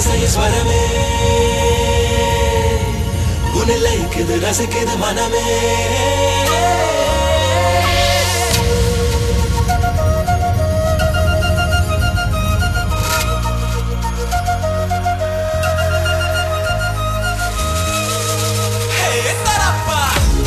அதிசய ஸ்வரமே உன்னில் லயிக்குது ரசிக்குது மனமே Hey, tarappa!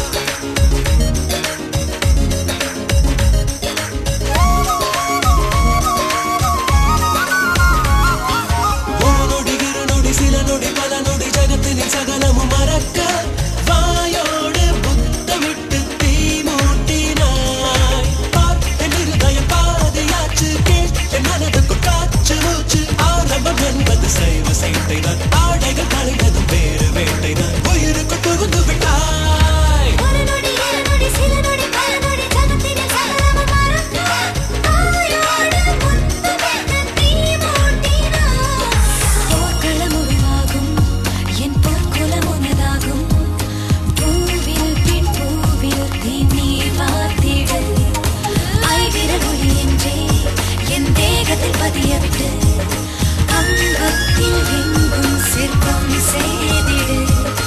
ஒரு நொடி இரு நொடி சில நொடி பல நொடி ஜகத்தினின் சகலமும் மறக்க வாயோடு புத்தமிட்டு தீ மூட்டினாய் பார்த்தேன் இருதயம் பாதையாச்சு கேட்டேன் மனதுக்கு காற்று மூச்சு ஆரம்பம் என்பது சைவ சைட்டை தான் ஆடைகள் கலைந்ததும் வேறு வேட்டை தான் உயிருக்கு புகுந்து விட்டாய் ஒரு நொடி இரு நொடி சில நொடி பல நொடி ஜகத்தினில் சகலமும் மறக்க தாயோடு முத்தமிட்டு தீ மூட்டினாய் போர்க்களம் உருவாகும் என் பொற்குலம் உனதாகும் பூவில் பின் பூவில் தீ வாத்திடு ஐவிரல் ஒளி என்றே என் தேகத்தில் பதியவிட்டு அங்கத்தில் எங்கும் சிற்பம் செய்திடு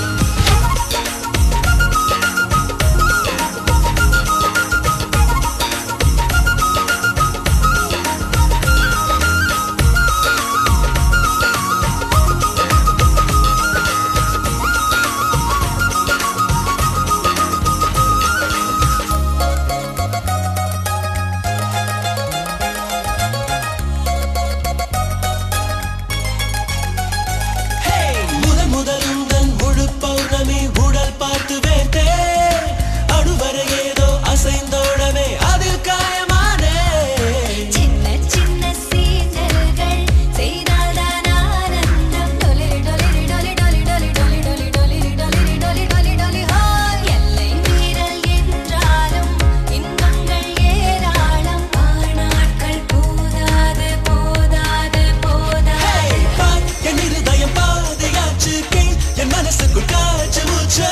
முதல் முதல் உந்தன் முழு பௌர்ணமி உடல் பார்த்து வேர்த்தே அணுவரை ஏதோ அசைந்தோடவே அதில் காயமானே சின்ன சின்ன சீண்டல்கள் செய்தால்தான் ஆனந்தம் டொலிரி டொலிரி டொலி டொலி டொலி டொலி டொலி டொலிரி டொலிரி டொலி டொலி டொலி ஹாய் எல்லை மீறல் என்றாலும் இன்பங்கள் ஏராளம் வாழ்நாட்கள் போதாது போதாது போதாது பார், என் இருதயம் பாதையாச்சு கேள் என் மனசுக்குள் காற்று மூச்சு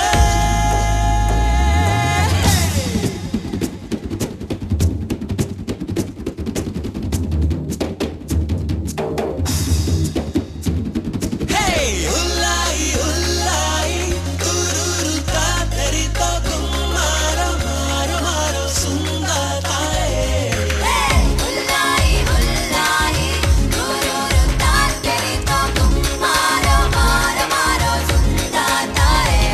Hey, உள்ளாய், உள்ளாய், துருரு காத்தரித்தோ கும்மாரோ, மாரோ, மாரோ, சுந்தராயே. உல்லாய் உல்லாய் குருரு தாத்தரி தோக்கும் மாரோ மாரோ மாரோ சுந்தாதாயே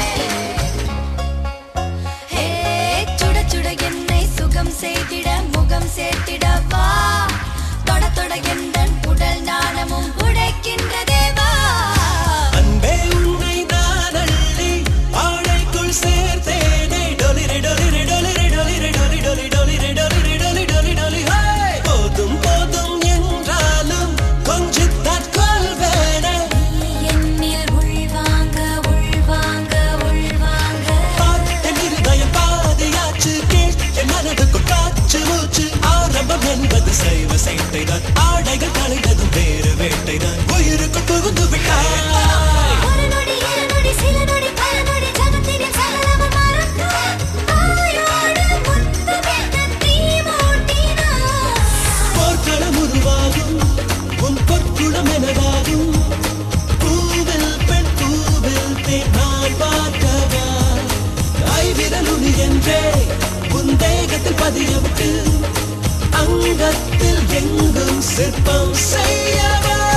ஹே சுட சுட என்னை சுகம் செய்திட முகம் சேர்த்திட வா தொட தொட எந்தன் உடல் நாணமும் உடைக்கின்றதே வா அன்பே உன்னை நான் அள்ளி ஆடைக்குள் சேர்த்தேனே. டொலிரி, டொலிரி, டொலிரி, டொலிரி, டொலி, டொலி, டொலிரி, டொலிரி, டொலி, டொலி, டொலி, ஹே! போதும் போதும் என்றாலும் கொஞ்சித்தான் கொள்வேனே. நீ என்னில் உள்வாங்க உள்வாங்க உள்வாங்க பார், என் இருதயம் பாதையாச்சு கேள் என் மனதுக்குள் காற்று மூச்சு ஆரம்பம் என்பது சைவ சைட்டைதான் ஆடைகள் கலைந்ததும் வேறு வேட்டைதான் உயிருக்கு புகுந்து விட்டாய் ஒரு நொடி இரு நொடி சில நொடி பல நொடி ஜகத்தினில் சகலமும் மறக்க தாயோடு முத்தமிட்டு தீ மூட்டினாய் போர்க்களம் உருவாகும் உன் பொற்குளம் எனதாகும் பூவில் பெண் பூவில் தேன் நான் பார்க்கவா ஐவிரலுனி என்றே உன் தேகத்தில் பதிய விட்டு அங்கத்தில் எங்கும் சிற்பம் செய்யவா